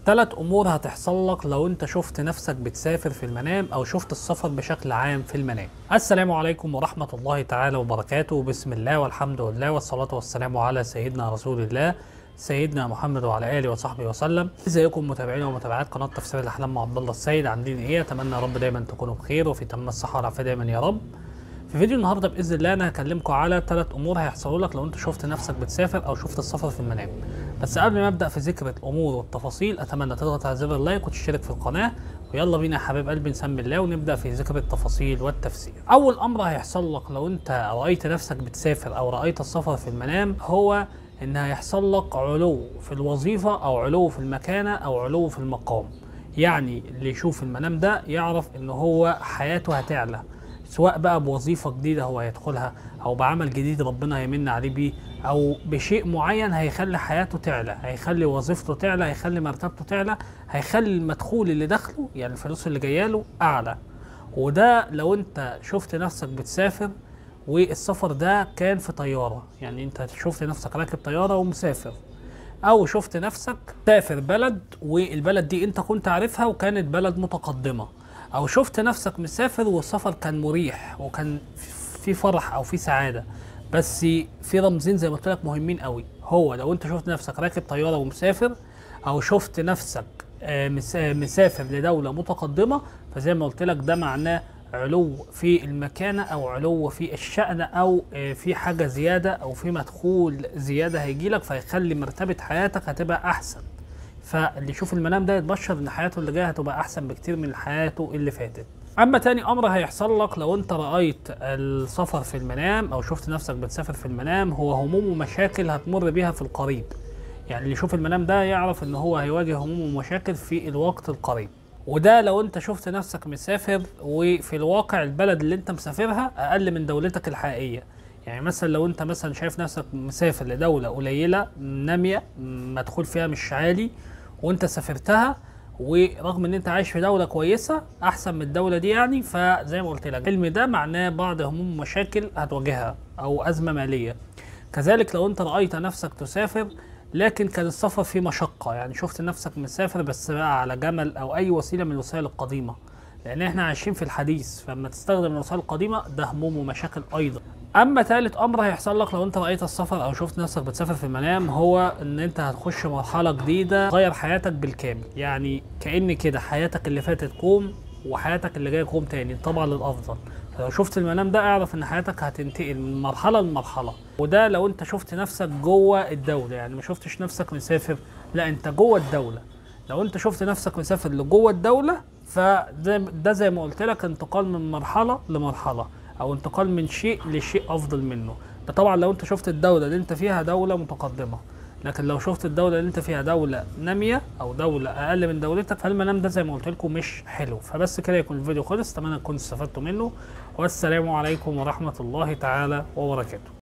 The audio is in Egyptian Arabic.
ثلاث امور هتحصل لك لو انت شفت نفسك بتسافر في المنام او شفت السفر بشكل عام في المنام السلام عليكم ورحمة الله تعالى وبركاته بسم الله والحمد لله والصلاة والسلام على سيدنا رسول الله سيدنا محمد وعلى اله وصحبه وسلم ازيكم متابعين ومتابعات قناه تفسير الاحلام مع عبد الله السيد عاملين ايه اتمنى يا رب دايما تكونوا بخير وفي تمام الصحه والعافيه دايما يا رب في فيديو النهارده باذن الله انا هكلمكم على ثلاث امور هيحصلوا لك لو انت شفت نفسك بتسافر او شفت السفر في المنام بس قبل ما ابدا في ذكر الامور والتفاصيل اتمنى تضغط على زر اللايك وتشترك في القناه ويلا بينا يا حبيب قلبي نسمي الله ونبدا في ذكر التفاصيل والتفسير اول امر هيحصل لك لو انت رايت نفسك بتسافر او رايت السفر في المنام هو ان هيحصل لك علو في الوظيفه او علو في المكانه او علو في المقام يعني اللي يشوف المنام ده يعرف ان هو حياته هتعلى سواء بقى بوظيفه جديده هو هيدخلها او بعمل جديد ربنا هيمن عليه بيه او بشيء معين هيخلي حياته تعلى هيخلي وظيفته تعلى هيخلي مرتبته تعلى هيخلي المدخول اللي دخله يعني الفلوس اللي جايه له اعلى وده لو انت شفت نفسك بتسافر والسفر ده كان في طياره يعني انت شفت نفسك راكب طياره ومسافر او شفت نفسك سافر بلد والبلد دي انت كنت عارفها وكانت بلد متقدمه او شفت نفسك مسافر والسفر كان مريح وكان في فرح او في سعاده بس في رمزين زي ما قلت لك مهمين قوي هو لو انت شفت نفسك راكب طياره ومسافر او شفت نفسك مسافر لدوله متقدمه فزي ما قلت لك ده معناه علو في المكانة أو علو في الشأن أو في حاجة زيادة أو في مدخول زيادة هيجي لك فيخلي مرتبة حياتك هتبقى أحسن فاللي يشوف المنام ده يتبشر إن حياته اللي جاية هتبقى أحسن بكتير من حياته اللي فاتت أما تاني أمر هيحصل لك لو أنت رأيت السفر في المنام أو شفت نفسك بتسافر في المنام هو هموم ومشاكل هتمر بيها في القريب يعني اللي يشوف المنام ده يعرف إن هو هيواجه هموم ومشاكل في الوقت القريب وده لو انت شفت نفسك مسافر وفي الواقع البلد اللي انت مسافرها اقل من دولتك الحقيقيه يعني مثلا لو انت مثلا شايف نفسك مسافر لدوله قليله ناميه مدخول فيها مش عالي وانت سافرتها ورغم ان انت عايش في دوله كويسه احسن من الدوله دي يعني فزي ما قلت لك العلم ده معناه بعض هموم ومشاكل هتواجهها او ازمه ماليه كذلك لو انت رايت نفسك تسافر لكن كان السفر فيه مشقة يعني شفت نفسك مسافر بس بقى على جمل أو أي وسيلة من الوسائل القديمة لأن احنا عايشين في الحديث فلما تستخدم الوسائل القديمة ده هموم ومشاكل أيضا أما ثالث أمر هيحصل لك لو أنت رأيت السفر أو شفت نفسك بتسافر في المنام هو إن أنت هتخش مرحلة جديدة تغير حياتك بالكامل يعني كأن كده حياتك اللي فاتت كوم وحياتك اللي جايه كوم تاني طبعا للأفضل فلو شفت المنام ده اعرف ان حياتك هتنتقل من مرحله لمرحله وده لو انت شفت نفسك جوه الدوله يعني ما شفتش نفسك مسافر لا انت جوه الدوله لو انت شفت نفسك مسافر لجوه الدوله فده ده زي ما قلت لك انتقال من مرحله لمرحله او انتقال من شيء لشيء افضل منه ده طبعا لو انت شفت الدوله اللي انت فيها دوله متقدمه لكن لو شفت الدوله اللي انت فيها دوله ناميه او دوله اقل من دولتك فالمنام ده زي ما قلت لكم مش حلو فبس كده يكون الفيديو خلص اتمنى تكونوا استفدتوا منه والسلام عليكم ورحمه الله تعالى وبركاته